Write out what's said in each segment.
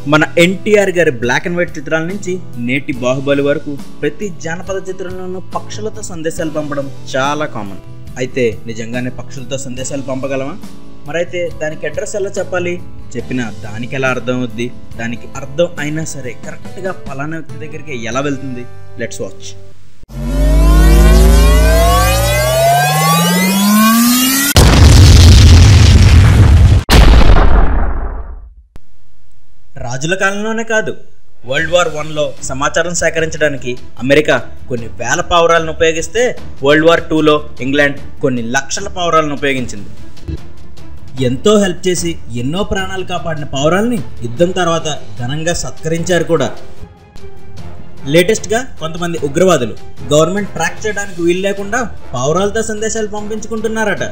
మన ఎన్టీఆర్ గారి black and white చిత్రాల నుంచి నేటి బాహుబలి వరకు ప్రతి జానపద చిత్రంలోనూ పక్షులతో సందేశాలు పంపడం చాలా కామన్ అయితే నిజంగానే పక్షులతో సందేశాలు పంపగలమా మరైతే దానికి అడ్రస్ ఎలా చెప్పాలి చెప్పినా దానికి ఎలా అర్థం అవుద్ది దానికి అర్థం అయినా సరే కరెక్ట్గా ఫలానా వ్యక్తి దగ్గరికి ఎలా వెళ్తుంది లెట్స్ వాచ్ రాజుల కాలంలోనే కాదు వరల్డ్ వార్ వన్లో సమాచారం సేకరించడానికి అమెరికా కొన్ని వేల పావురాలను ఉపయోగిస్తే వరల్డ్ వార్ టూలో ఇంగ్లాండ్ కొన్ని లక్షల పావురాలను ఉపయోగించింది ఎంతో హెల్ప్ చేసి ఎన్నో ప్రాణాలు కాపాడిన పావురాల్ని యుద్ధం తర్వాత ఘనంగా సత్కరించారు కూడా లేటెస్ట్గా కొంతమంది ఉగ్రవాదులు గవర్నమెంట్ ట్రాక్ చేయడానికి వీలు లేకుండా పావురాలతో సందేశాలు పంపించుకుంటున్నారట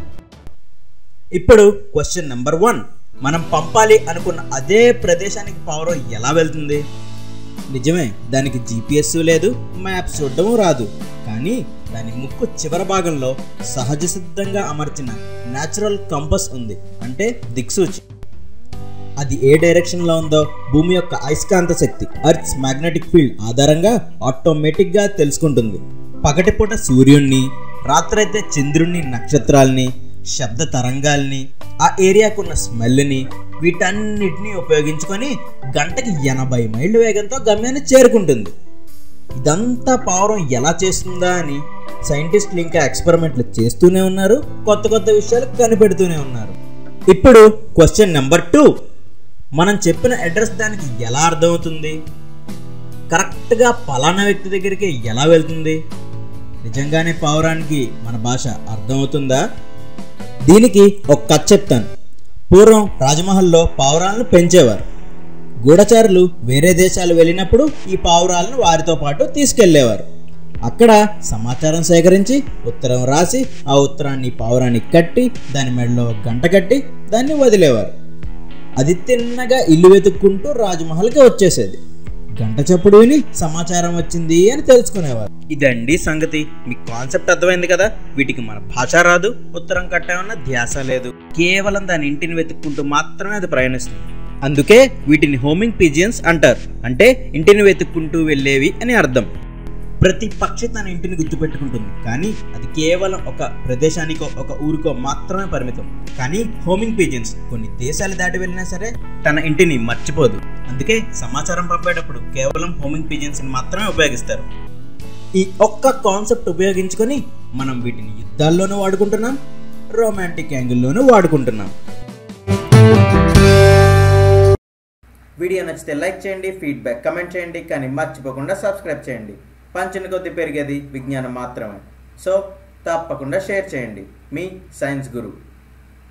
ఇప్పుడు క్వశ్చన్ నెంబర్ వన్ మనం పంపాలి అనుకున్న అదే ప్రదేశానికి పావురం ఎలా వెళ్తుంది నిజమే దానికి జీపీఎస్ లేదు మ్యాప్స్ చూడడం రాదు కానీ దాని ముక్కు చివరి భాగంలో సహజ సిద్ధంగా అమర్చిన న్యాచురల్ కంపస్ ఉంది అంటే దిక్సూచి అది ఏ డైరెక్షన్లో ఉందో భూమి యొక్క అయస్కాంత శక్తి అర్త్స్ మ్యాగ్నెటిక్ ఫీల్డ్ ఆధారంగా ఆటోమేటిక్గా తెలుసుకుంటుంది పగటిపూట సూర్యుణ్ణి రాత్రైతే చంద్రుణ్ణి నక్షత్రాల్ని శబ్ద తరంగాల్ని ఆ ఏరియాకున్న స్మెల్ని వీటన్నిటిని ఉపయోగించుకొని గంటకి ఎనభై మైళ్ళ వేగంతో గమ్యాన్ని చేరుకుంటుంది ఇదంతా పావురం ఎలా చేస్తుందా అని సైంటిస్టులు ఇంకా ఎక్స్పెరిమెంట్లు చేస్తూనే ఉన్నారు కొత్త కొత్త విషయాలు కనిపెడుతూనే ఉన్నారు ఇప్పుడు క్వశ్చన్ నెంబర్ టూ మనం చెప్పిన అడ్రస్ దానికి ఎలా అర్థమవుతుంది కరెక్ట్గా పలానా వ్యక్తి దగ్గరికి ఎలా వెళ్తుంది నిజంగానే పావురానికి మన భాష అర్థమవుతుందా దీనికి ఒక కథ చెప్తాను పూర్వం రాజమహల్లో పావురాలను పెంచేవారు గూఢచారులు వేరే దేశాలు వెళ్ళినప్పుడు ఈ పావురాలను వారితో పాటు తీసుకెళ్లేవారు అక్కడ సమాచారం సేకరించి ఉత్తరం రాసి ఆ ఉత్తరాన్ని పావురానికి కట్టి దాని మెడలో గంట కట్టి దాన్ని వదిలేవారు అది తిన్నగా ఇల్లు వెతుక్కుంటూ రాజమహల్కి వచ్చేసేది గంట చప్పుడు విని సమాచారం వచ్చింది అని తెలుసుకునేవారు ఇదండి సంగతి మీకు కాన్సెప్ట్ అర్థమైంది కదా వీటికి మన భాష రాదు ఉత్తరం కట్టామన్న ధ్యాస లేదు కేవలం దాని ఇంటిని వెతుక్కుంటూ మాత్రమే అది ప్రయాణిస్తుంది అందుకే వీటిని హోమింగ్ పిజియన్స్ అంటారు అంటే ఇంటిని వెతుక్కుంటూ వెళ్ళేవి అని అర్థం ప్రతి పక్షి తన ఇంటిని గుర్తుపెట్టుకుంటుంది కానీ అది కేవలం ఒక ప్రదేశానికో ఒక ఊరికో మాత్రమే పరిమితం కానీ హోమింగ్ పిజియన్స్ కొన్ని దేశాలు దాటి వెళ్ళినా సరే తన ఇంటిని మర్చిపోదు అందుకే సమాచారం పంపేటప్పుడు కేవలం హోమింగ్ పిజియన్స్ మాత్రమే ఉపయోగిస్తారు ఈ ఒక్క కాన్సెప్ట్ ఉపయోగించుకొని మనం వీటిని యుద్ధాల్లోనూ వాడుకుంటున్నాం రొమాంటిక్ యాంగిల్లోనూ వాడుకుంటున్నాం వీడియో నచ్చితే లైక్ చేయండి ఫీడ్బ్యాక్ కమెంట్ చేయండి కానీ మర్చిపోకుండా సబ్స్క్రైబ్ చేయండి పంచిన కొద్ది పెరిగేది విజ్ఞానం మాత్రమే సో తప్పకుండా షేర్ చేయండి మీ సైన్స్ గురు